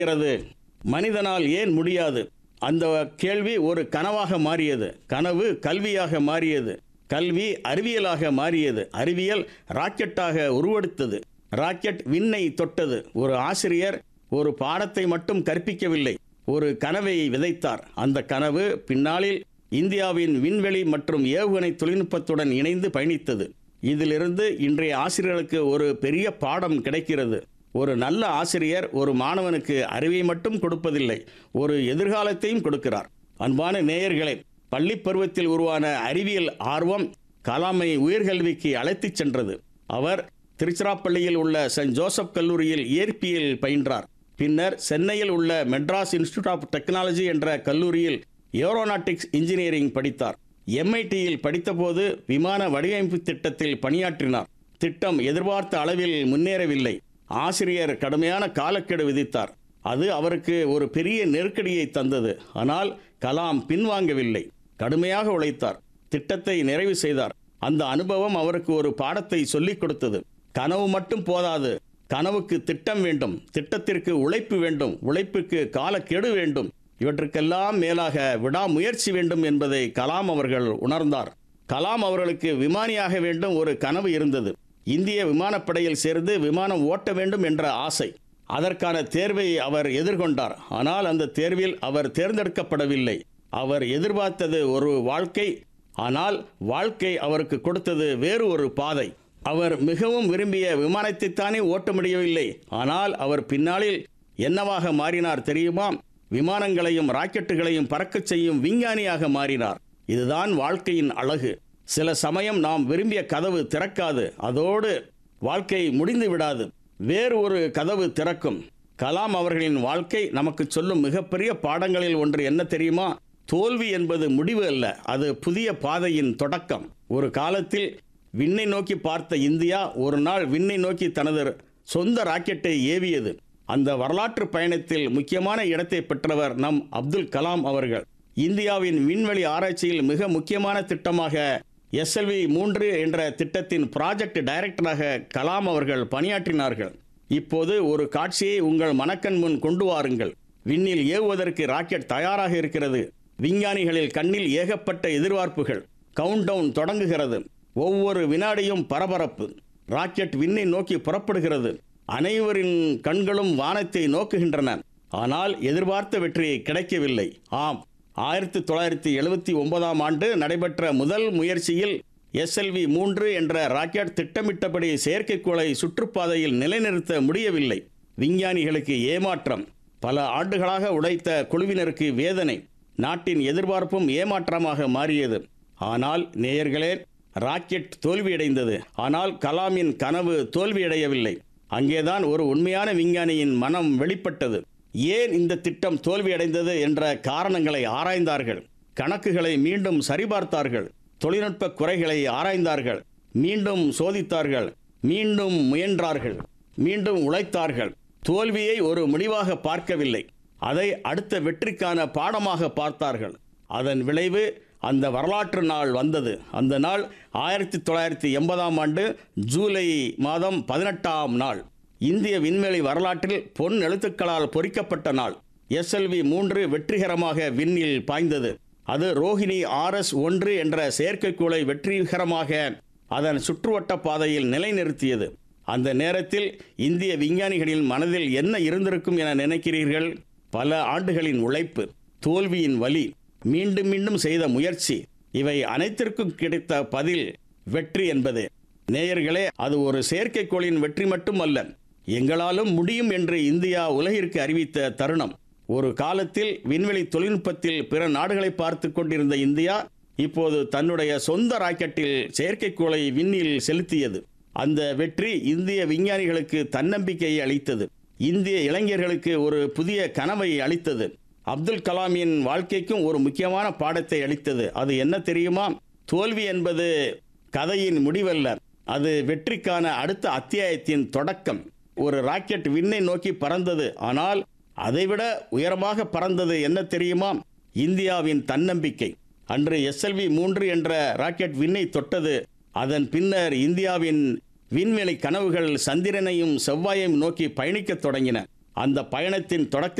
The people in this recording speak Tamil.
இருக்கிறது மனிதனால் ஏன் முடியாது அந்த கேள்வி ஒரு கனவாக மாறியது கனவு கல்வியாக மாறியது கல்வி அறிவியலாக மாறியது அறிவியல் ராக்கெட்டாக உருவெடுத்தது ராக்கெட் விண்ணை தொட்டது ஒரு ஆசிரியர் ஒரு பாடத்தை மட்டும் கற்பிக்கவில்லை ஒரு கனவை விதைத்தார் அந்த கனவு பின்னாளில் இந்தியாவின் விண்வெளி மற்றும் ஏவுகணை தொழில்நுட்பத்துடன் இணைந்து பயணித்தது இதிலிருந்து இன்றைய ஆசிரியர்களுக்கு ஒரு பெரிய பாடம் கிடைக்கிறது ஒரு நல்ல ஆசிரியர் ஒரு மாணவனுக்கு அறிவை மட்டும் கொடுப்பதில்லை ஒரு எதிர்காலத்தையும் கொடுக்கிறார் அன்பான நேயர்களே பள்ளி பருவத்தில் உருவான அறிவியல் ஆர்வம் கலாமை உயர்கல்விக்கு அழைத்துச் சென்றது அவர் திருச்சிராப்பள்ளியில் உள்ள சென்ட் ஜோசப் கல்லூரியில் இயற்பியல் பயின்றார் பின்னர் சென்னையில் உள்ள மெட்ராஸ் இன்ஸ்டிடியூட் ஆஃப் டெக்னாலஜி என்ற கல்லூரியில் ஏரோநாட்டிக்ஸ் இன்ஜினியரிங் படித்தார் எம்ஐடியில் படித்தபோது விமான வடிவமைப்பு திட்டத்தில் பணியாற்றினார் திட்டம் எதிர்பார்த்த அளவில் முன்னேறவில்லை ஆசிரியர் கடுமையான காலக்கெடு விதித்தார் அது அவருக்கு ஒரு பெரிய நெருக்கடியை தந்தது ஆனால் கலாம் பின்வாங்கவில்லை கடுமையாக உழைத்தார் திட்டத்தை நிறைவு செய்தார் அந்த அனுபவம் அவருக்கு ஒரு பாடத்தை சொல்லிக் கொடுத்தது கனவு மட்டும் போதாது கனவுக்கு திட்டம் வேண்டும் திட்டத்திற்கு உழைப்பு வேண்டும் உழைப்புக்கு காலக்கெடு வேண்டும் இவற்றுக்கெல்லாம் மேலாக விடாமுயற்சி வேண்டும் என்பதை கலாம் அவர்கள் உணர்ந்தார் கலாம் அவர்களுக்கு விமானியாக வேண்டும் ஒரு கனவு இருந்தது இந்திய விமானப்படையில் சேர்ந்து விமானம் ஓட்ட வேண்டும் என்ற ஆசை அதற்கான தேர்வை அவர் எதிர்கொண்டார் ஆனால் அந்த தேர்வில் அவர் தேர்ந்தெடுக்கப்படவில்லை அவர் எதிர்பார்த்தது ஒரு வாழ்க்கை ஆனால் வாழ்க்கை அவருக்கு கொடுத்தது வேறு ஒரு பாதை அவர் மிகவும் விரும்பிய விமானத்தைத்தானே ஓட்ட முடியவில்லை ஆனால் அவர் பின்னாளில் என்னவாக மாறினார் தெரியுமா விமானங்களையும் ராக்கெட்டுகளையும் பறக்கச் செய்யும் விஞ்ஞானியாக மாறினார் இதுதான் வாழ்க்கையின் அழகு சில சமயம் நாம் விரும்பிய கதவு திறக்காது அதோடு வாழ்க்கை முடிந்து விடாது வேறு ஒரு கதவு திறக்கும் கலாம் அவர்களின் வாழ்க்கை நமக்கு சொல்லும் மிகப்பெரிய பாடங்களில் ஒன்று என்ன தெரியுமா தோல்வி என்பது முடிவு அல்ல அது புதிய பாதையின் தொடக்கம் ஒரு காலத்தில் விண்ணை நோக்கி பார்த்த இந்தியா ஒரு நாள் விண்ணை நோக்கி தனது சொந்த ராக்கெட்டை ஏவியது அந்த வரலாற்று பயணத்தில் முக்கியமான இடத்தை பெற்றவர் நம் அப்துல் கலாம் அவர்கள் இந்தியாவின் விண்வெளி ஆராய்ச்சியில் மிக முக்கியமான திட்டமாக எஸ்எல்வி மூன்று என்ற திட்டத்தின் ப்ராஜெக்ட் டைரக்டராக கலாம் அவர்கள் பணியாற்றினார்கள் இப்போது ஒரு காட்சியை உங்கள் மனக்கண் முன் கொண்டு வாருங்கள் விண்ணில் ஏவுவதற்கு ராக்கெட் தயாராக இருக்கிறது விஞ்ஞானிகளில் கண்ணில் ஏகப்பட்ட எதிர்பார்ப்புகள் கவுண்டவுன் தொடங்குகிறது ஒவ்வொரு வினாடியும் பரபரப்பு ராக்கெட் விண்ணை நோக்கி புறப்படுகிறது அனைவரின் கண்களும் வானத்தை நோக்குகின்றன ஆனால் எதிர்பார்த்த வெற்றி கிடைக்கவில்லை ஆம் ஆயிரத்தி தொள்ளாயிரத்தி எழுபத்தி ஒன்பதாம் ஆண்டு நடைபெற்ற முதல் முயற்சியில் எஸ்எல்வி மூன்று என்ற ராக்கெட் திட்டமிட்டபடி செயற்கைக்கோளை சுற்றுப்பாதையில் நிலைநிறுத்த முடியவில்லை விஞ்ஞானிகளுக்கு ஏமாற்றம் பல ஆண்டுகளாக உழைத்த குழுவினருக்கு வேதனை நாட்டின் எதிர்பார்ப்பும் ஏமாற்றமாக மாறியது ஆனால் நேயர்களே ராக்கெட் தோல்வியடைந்தது ஆனால் கலாமின் கனவு தோல்வியடையவில்லை அங்கேதான் ஒரு உண்மையான விஞ்ஞானியின் மனம் வெளிப்பட்டது ஏன் இந்த திட்டம் தோல்வியடைந்தது என்ற காரணங்களை ஆராய்ந்தார்கள் கணக்குகளை மீண்டும் சரிபார்த்தார்கள் தொழில்நுட்ப குறைகளை ஆராய்ந்தார்கள் மீண்டும் சோதித்தார்கள் மீண்டும் முயன்றார்கள் மீண்டும் உழைத்தார்கள் தோல்வியை ஒரு முடிவாக பார்க்கவில்லை அதை அடுத்த வெற்றிக்கான பாடமாக பார்த்தார்கள் அதன் விளைவு அந்த வரலாற்று நாள் வந்தது அந்த நாள் ஆயிரத்தி தொள்ளாயிரத்தி எண்பதாம் ஆண்டு ஜூலை மாதம் பதினெட்டாம் நாள் இந்திய விண்வெளி வரலாற்றில் பொன் எழுத்துக்களால் பொறிக்கப்பட்ட நாள் எஸ்எல்வி மூன்று வெற்றிகரமாக விண்ணில் பாய்ந்தது அது ரோஹிணி ஆர்எஸ் ஒன்று என்ற செயற்கைக்கோளை வெற்றிகரமாக அதன் சுற்றுவட்ட பாதையில் நிலைநிறுத்தியது அந்த நேரத்தில் இந்திய விஞ்ஞானிகளின் மனதில் என்ன இருந்திருக்கும் என நினைக்கிறீர்கள் பல ஆண்டுகளின் உழைப்பு தோல்வியின் வலி மீண்டும் மீண்டும் செய்த முயற்சி இவை அனைத்திற்கும் கிடைத்த பதில் வெற்றி என்பது நேயர்களே அது ஒரு செயற்கைக்கோளின் வெற்றி மட்டுமல்ல எங்களாலும் முடியும் என்று இந்தியா உலகிற்கு அறிவித்த தருணம் ஒரு காலத்தில் விண்வெளி தொழில்நுட்பத்தில் பிற நாடுகளை பார்த்து கொண்டிருந்த இந்தியா இப்போது தன்னுடைய சொந்த ராக்கெட்டில் செயற்கைக்கோளை விண்ணில் செலுத்தியது அந்த வெற்றி இந்திய விஞ்ஞானிகளுக்கு தன்னம்பிக்கையை அளித்தது இந்திய இளைஞர்களுக்கு ஒரு புதிய கனவை அளித்தது அப்துல் கலாமின் வாழ்க்கைக்கும் ஒரு முக்கியமான பாடத்தை அளித்தது அது என்ன தெரியுமா தோல்வி என்பது கதையின் முடிவல்ல அது வெற்றிக்கான அடுத்த அத்தியாயத்தின் தொடக்கம் ஒரு ராக்கெட் விண்ணை நோக்கி பறந்தது ஆனால் அதைவிட உயரமாக பறந்தது என்ன தெரியுமா இந்தியாவின் தன்னம்பிக்கை அன்று எஸ்எல்வி மூன்று என்ற ராக்கெட் விண்ணை தொட்டது அதன் பின்னர் இந்தியாவின் விண்வெளி கனவுகள் சந்திரனையும் செவ்வாயையும் நோக்கி பயணிக்கத் தொடங்கின அந்த பயணத்தின் தொடக்க